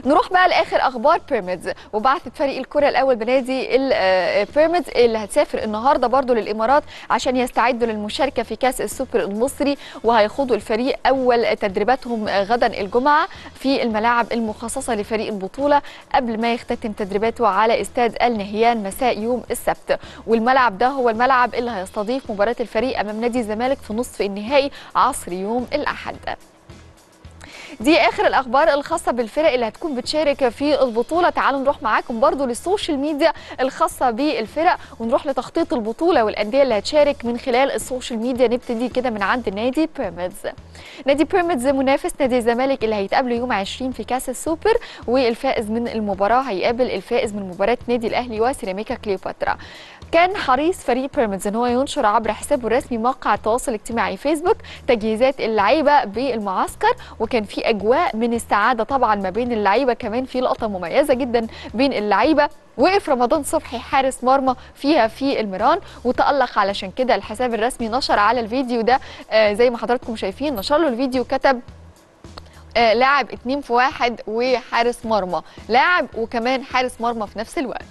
نروح بقى لاخر اخبار بيراميدز وبعثت فريق الكره الاول بنادي بيراميدز اللي هتسافر النهارده برضو للامارات عشان يستعدوا للمشاركه في كاس السوبر المصري وهيخوضوا الفريق اول تدريباتهم غدا الجمعه في الملاعب المخصصه لفريق البطوله قبل ما يختتم تدريباته على استاد النهيان مساء يوم السبت والملعب ده هو الملعب اللي هيستضيف مباراه الفريق امام نادي الزمالك في نصف النهائي عصر يوم الاحد دي اخر الاخبار الخاصه بالفرق اللي هتكون بتشارك في البطوله تعالوا نروح معاكم برضو للسوشيال ميديا الخاصه بالفرق ونروح لتخطيط البطوله والانديه اللي هتشارك من خلال السوشيال ميديا نبتدي كده من عند نادي بيراميدز نادي بيراميدز منافس نادي الزمالك اللي هيتقابلوا يوم 20 في كاس السوبر والفائز من المباراه هيقابل الفائز من مباراه نادي الاهلي وسيراميكا كليوباترا كان حريص فريق بيراميدز ان هو ينشر عبر حسابه الرسمي موقع التواصل الاجتماعي فيسبوك تجهيزات اللعيبه بالمعسكر وكان في اجواء من السعاده طبعا ما بين اللعيبه كمان في لقطه مميزه جدا بين اللعيبه وقف رمضان صبحي حارس مرمى فيها في الميران وتألق علشان كده الحساب الرسمي نشر على الفيديو ده آه زي ما حضراتكم شايفين نشر له الفيديو كتب آه لاعب اتنين في واحد وحارس مرمى لاعب وكمان حارس مرمى في نفس الوقت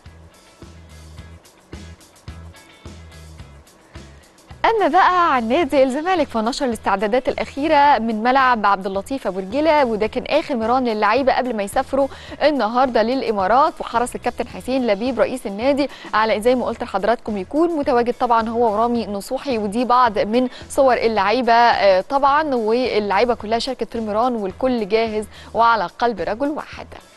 اما بقى عن نادي الزمالك فنشر الاستعدادات الاخيره من ملعب عبد اللطيف ابو رجيله وده كان اخر مران للعيبه قبل ما يسافروا النهارده للامارات وحرص الكابتن حسين لبيب رئيس النادي على زي ما قلت لحضراتكم يكون متواجد طبعا هو ورامي نصوحي ودي بعض من صور اللعيبه طبعا واللعيبه كلها شاركت في المران والكل جاهز وعلى قلب رجل واحد